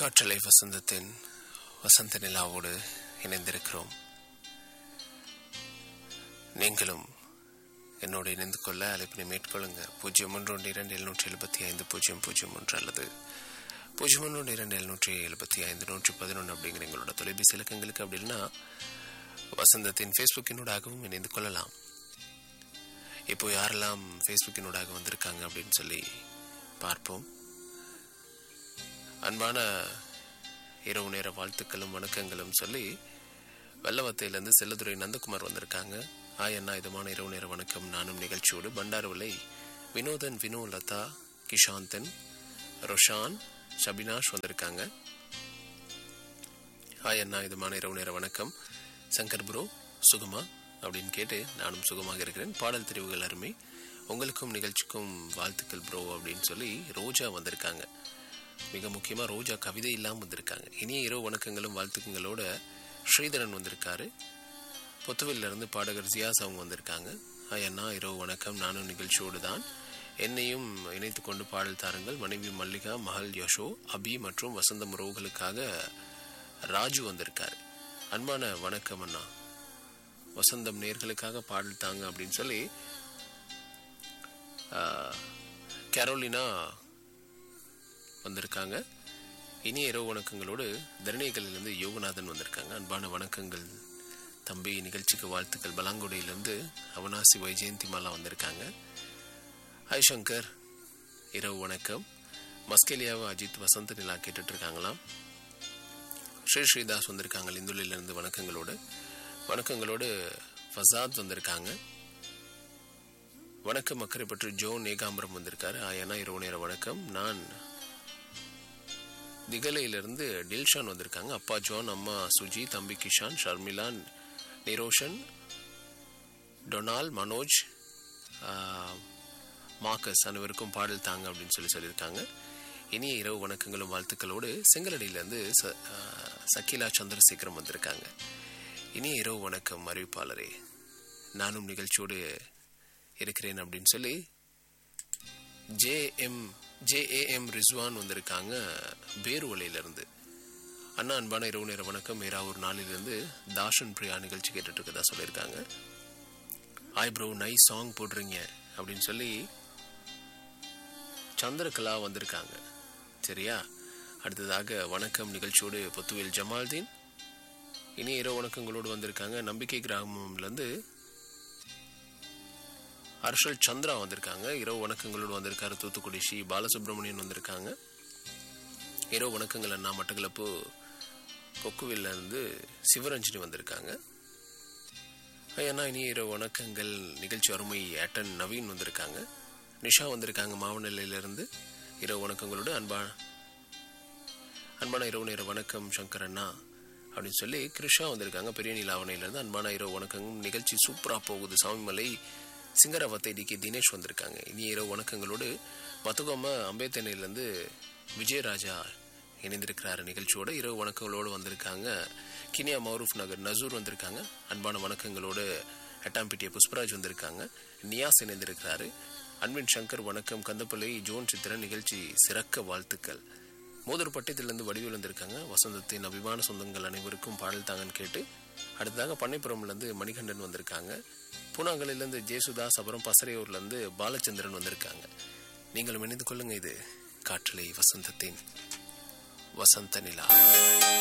காற்றலை வசந்தத்தின் வசந்த நிலாவோடு இணைந்திருக்கிறோம் நீங்களும் என்னோடு இணைந்து கொள்ள அழைப்பினை மேற்கொள்ளுங்க பூஜ்ஜியம் ஒன்று ஒன்று இரண்டு எழுநூற்றி எழுபத்தி ஐந்து பூஜ்ஜியம் பூஜ்ஜியம் ஒன்று அல்லது பூஜ்ஜியம் ஒன்று ஒன்று இரண்டு எழுநூற்றி எழுபத்தி ஐந்து நூற்றி பதினொன்று அப்படிங்கிற எங்களோட தொலைபேசி இலக்கங்களுக்கு அப்படின்னா வசந்தத்தின் ஃபேஸ்புக்கினூடாகவும் இணைந்து கொள்ளலாம் இப்போ யாரெல்லாம் ஃபேஸ்புக்கினூடாக வந்திருக்காங்க அப்படின்னு சொல்லி பார்ப்போம் அன்பான இரவு நேர வாழ்த்துக்களும் வணக்கங்களும் சொல்லி வெள்ளவத்தையிலேருந்து செல்லதுரை நந்தகுமார் வந்திருக்காங்க ஆய் அண்ணா இதமான இரவு நேர வணக்கம் நானும் நிகழ்ச்சியோடு பண்டாரவலை வினோதன் வினோ லதா கிஷாந்தன் ரொஷான் ஷபினாஷ் வந்திருக்காங்க ஹாய் அண்ணா இதமான இரவு நேர வணக்கம் சங்கர் ப்ரோ சுகமா அப்படின்னு கேட்டு நானும் சுகமாக இருக்கிறேன் பாடல் தெரிவுகள் அருமை உங்களுக்கும் நிகழ்ச்சிக்கும் வாழ்த்துக்கள் ப்ரோ அப்படின்னு சொல்லி ரோஜா வந்திருக்காங்க மிக முக்கியமாக ரோஜா கவிதை இல்லாமல் வந்திருக்காங்க இனிய இரவு வணக்கங்களும் வாழ்த்துக்களோட ஸ்ரீதரன் வந்திருக்காரு பொத்துவில்ல இருந்து பாடகர் ஜியாஸ் அவங்க வந்திருக்காங்க ஹாய் அண்ணா இரவு வணக்கம் நானும் நிகழ்ச்சியோடு தான் என்னையும் இணைத்து கொண்டு பாடல் தாருங்கள் மனைவி மல்லிகா மகள் யஷோ அபி மற்றும் வசந்தம் உறவுகளுக்காக ராஜு வந்திருக்காரு அன்பான வணக்கம் அண்ணா வசந்தம் நேர்களுக்காக பாடல் தாங்க அப்படின்னு சொல்லி கேரோலினா வந்திருக்காங்க இனிய இரவு வணக்கங்களோடு தரணிகளிலிருந்து யோகநாதன் வந்திருக்காங்க அன்பான வணக்கங்கள் தம்பி நிகழ்ச்சிக்கு வாழ்த்துக்கள் பலாங்குடியிலேருந்து அவனாசி வைஜெயந்தி மாலா வந்திருக்காங்க ஹாய் சங்கர் இரவு வணக்கம் மஸ்கேலியாவை அஜித் வசந்த நிலா கேட்டுட்டு இருக்காங்களாம் ஸ்ரீ ஸ்ரீதாஸ் வந்திருக்காங்க இந்துலிலிருந்து வணக்கங்களோடு வணக்கங்களோடு ஃபசாத் வந்திருக்காங்க வணக்கம் அக்கறை பற்றி ஜோன் ஏகாம்பரம் வந்திருக்காரு ஆயனா இரவு நேர வணக்கம் நான் திகலையிலிருந்து டில்ஷான் வந்திருக்காங்க அப்பா ஜோன் அம்மா சுஜி தம்பி கிஷான் ஷர்மிலா நிரோஷன் டொனால் மனோஜ் மார்க்கஸ் அனைவருக்கும் பாடல் தாங்க அப்படின்னு சொல்லி சொல்லியிருக்காங்க இனிய இரவு வணக்கங்களும் வாழ்த்துக்களோடு செங்கலடியிலேருந்து ச சக்கிலா சந்திரசேகரம் வந்திருக்காங்க இனிய இரவு வணக்கம் அறிவிப்பாளரே நானும் நிகழ்ச்சியோடு இருக்கிறேன் அப்படின்னு சொல்லி ஜேஎம் ஜேஏஎம் ரிஸ்வான் வந்திருக்காங்க பேருவலையிலிருந்து அண்ணா அன்பான இரவு நேர வணக்கம் மேரா ஒரு நாளிலிருந்து தாஷன் பிரியா நிகழ்ச்சி கேட்டுட்டு இருக்கதா சொல்லியிருக்காங்க ஆய் ப்ரோ நைஸ் சாங் போடுறீங்க அப்படின்னு சொல்லி சந்திரகலா வந்திருக்காங்க சரியா அடுத்ததாக வணக்கம் நிகழ்ச்சியோடு பொத்துவேல் ஜமால்தீன் இனி இரவு வணக்கங்களோடு வந்திருக்காங்க நம்பிக்கை கிராமம்லேருந்து ஹர்ஷல் சந்திரா வந்திருக்காங்க இரவு வணக்கங்களோடு வந்திருக்காரு தூத்துக்குடி ஸ்ரீ பாலசுப்ரமணியன் வந்திருக்காங்க இரவு வணக்கங்கள் அண்ணா மட்டக்களப்பு கொக்குவில்ல இருந்து சிவரஞ்சனி வந்திருக்காங்க ஏன்னா இனி இரவு வணக்கங்கள் நிகழ்ச்சி அருமை ஏட்டன் நவீன் வந்திருக்காங்க நிஷா வந்திருக்காங்க மாவநிலையிலிருந்து இரவு வணக்கங்களோடு அன்பா அன்பான இரவு நேர வணக்கம் சங்கர் அண்ணா அப்படின்னு சொல்லி கிருஷா வந்திருக்காங்க பெரிய நீலாவணையிலேருந்து அன்பான இரவு வணக்கம் நிகழ்ச்சி சூப்பராக போகுது சாமிமலை சிங்கரவத்தை டிகே தினேஷ் வந்திருக்காங்க இனி இரவு வணக்கங்களோடு மத்துகோம அம்பேத்தனையிலேருந்து விஜயராஜா இணைந்திருக்கிறார் நிகழ்ச்சியோட இரவு வணக்கங்களோடு வந்திருக்காங்க கினியா மௌரூஃப் நகர் நசூர் வந்திருக்காங்க அன்பான வணக்கங்களோடு எட்டாம்பிட்டிய புஷ்பராஜ் வந்திருக்காங்க நியாஸ் இணைந்திருக்கிறாரு அன்பின் சங்கர் வணக்கம் கந்தப்பள்ளி ஜோன் சித்திரன் நிகழ்ச்சி சிறக்க வாழ்த்துக்கள் மோதூர் பட்டியத்திலிருந்து வடிவில் வந்திருக்காங்க வசந்தத்தின் அபிமான சொந்தங்கள் அனைவருக்கும் பாடல் தாங்கன்னு கேட்டு அடுத்ததாக பண்ணைப்புறம்லேருந்து மணிகண்டன் வந்திருக்காங்க பூனாங்கலிலேருந்து ஜேசுதாஸ் அப்புறம் பசரையூர்லேருந்து பாலச்சந்திரன் வந்திருக்காங்க நீங்களும் இணைந்து கொள்ளுங்க இது காற்றலை வசந்தத்தின் வசந்த நிலா